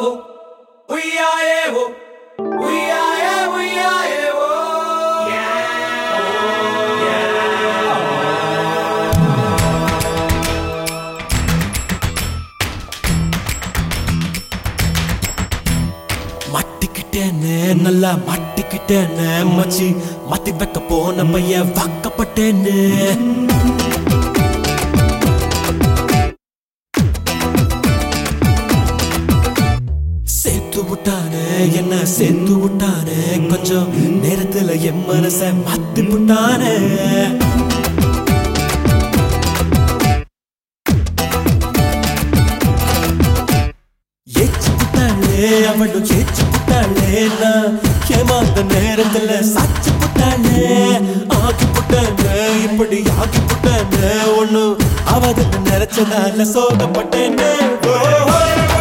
மாட்டிக்கிட்டேன்னு நல்லா மாட்டிக்கிட்டேன்னு மச்சி மாத்தி வைக்க போன பையன் வாக்கப்பட்டேன்னு சேர்த்து விட்டானே என்ன சேர்த்து விட்டானே கொஞ்சம் நேரத்துல என் மனச மாத்தி விட்டானே ஏச்சு புட்டாளே அவளும் ஏச்சு புட்டாளே நான் ஏமாந்த நேரத்துல சாச்சு புட்டாளே ஆக்கி புட்டானே இப்படி ஆக்கி புட்டானே ஒண்ணும் அவதுக்கு நினைச்சதால சோகப்பட்டேனே ஓ, ஓ.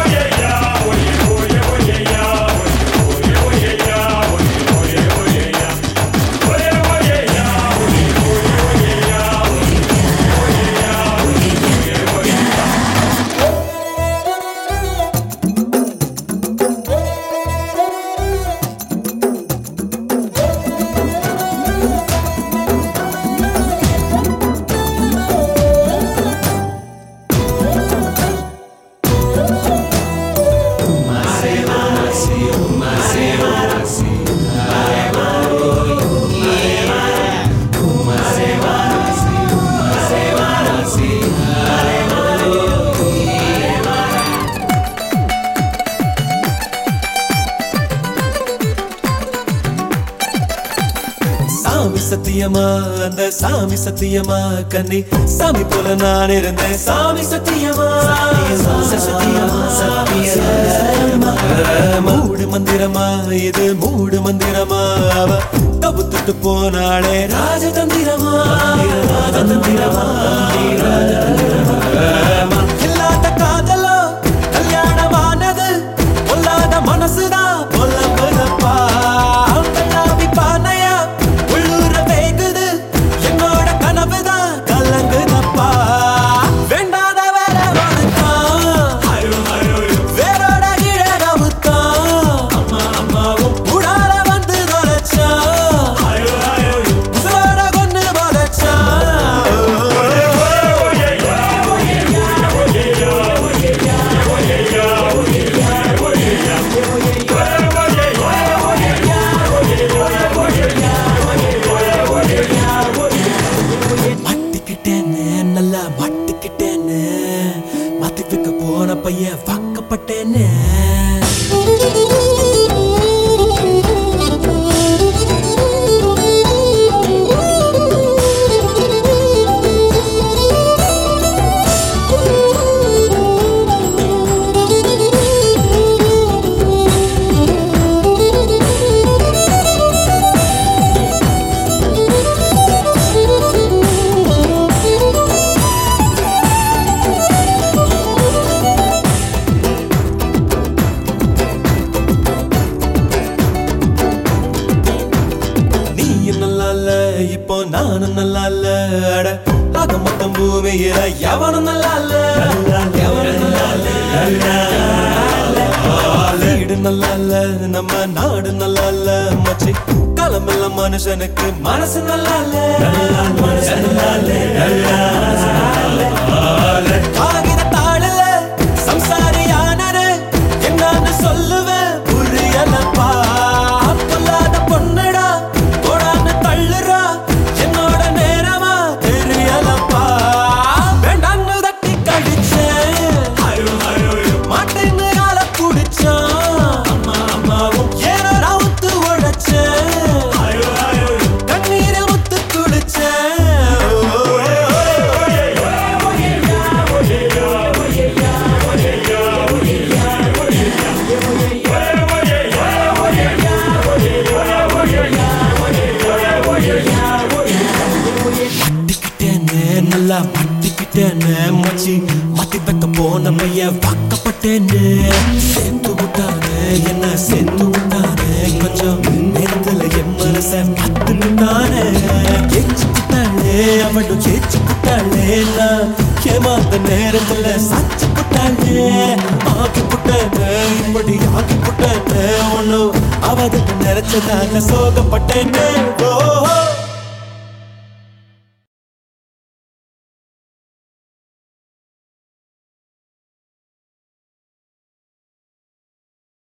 சாமி சத்தியமா அந்த சாமி சத்தியமா கண்ணி சாமி போல நான் இருந்தேன் சாமி சத்தியமா சத்தியமா சத்தியமா மூடு மந்திரமா இது மூடு மந்திரமா அவ தவுத்துட்டு போனாளே ராஜதந்திரமா ராஜதந்திரமா ராஜதந்திரமா இல்லாத காதலோ கல்யாணமானது பொல்லாத மனசுதான் பொல்ல பொல்லப்பா கல்லாவி பானையா உள்ளூர வேகுது என்னோட கனவுதான் கலங்குதப்பா வேண்டாத வேற வணக்கம் வேரோட கீழ கவுத்தான் அம்மா அம்மாவும் உடால வந்து தொலைச்சான் உசுரோட கொண்டு தொலைச்சான் மாட்டிக்கிட்டேன்னு நல்லா மாட்டிக்கிட்டேன்னு மாத்தி வைக்க போன பையன் வாக்கப்பட்டேன்னு நீயும் நல்லா இல்ல இப்போ நானும் நல்லா இல்ல அட ஆக மொத்தம் பூமியில எவனும் நல்லா இல்ல எவனும் நல்லா இல்ல வீடு நல்லா இல்ல நம்ம நாடு நல்லா இல்ல மச்சி களமில்ல மனுஷனுக்கு மனசு நல்லா இல்ல மனசு நல்லா இல்ல காகித தாழல சம்சாரியானரு என்னன்னு சொல்லுவேன் புரியலப்பா பொல்லாத பொண்ணுடா போடான்னு தள்ளுறா என்னோட நேரமா தெரியலப்பா வேண்டான்னு தட்டி கழிச்சேன் மாட்டேன்னு கால புடிச்சான் அம்மா அம்மாவும் ஏனோ நான் ஒத்து உழைச்சேன் கண்ணீரை முத்து குடிச்சேன் மாட்டிக்கிட்டேன்னு நல்லா மாட்டிக்கிட்டேன்னு மச்சி மாத்தி வைக்க போன பையன் வாக்கப்பட்டேன்னு சேர்த்து விட்டானே என்ன சேர்த்து விட்டானே கொஞ்சம் நேரத்துல என் மனச மாத்து விட்டானே ஏச்சு விட்டாளே அவளும் ஏச்சு விட்டாளே நான் ஏமாந்த நேரத்துல சாச்சு விட்டாளே ஆக்கி விட்டாளே புட்டேன்னு இப்படி ஆக்கி புட்டேன்னு ஒன்னும் அவதுக்கு நினைச்சதாக சோகப்பட்டேன்னு ஓ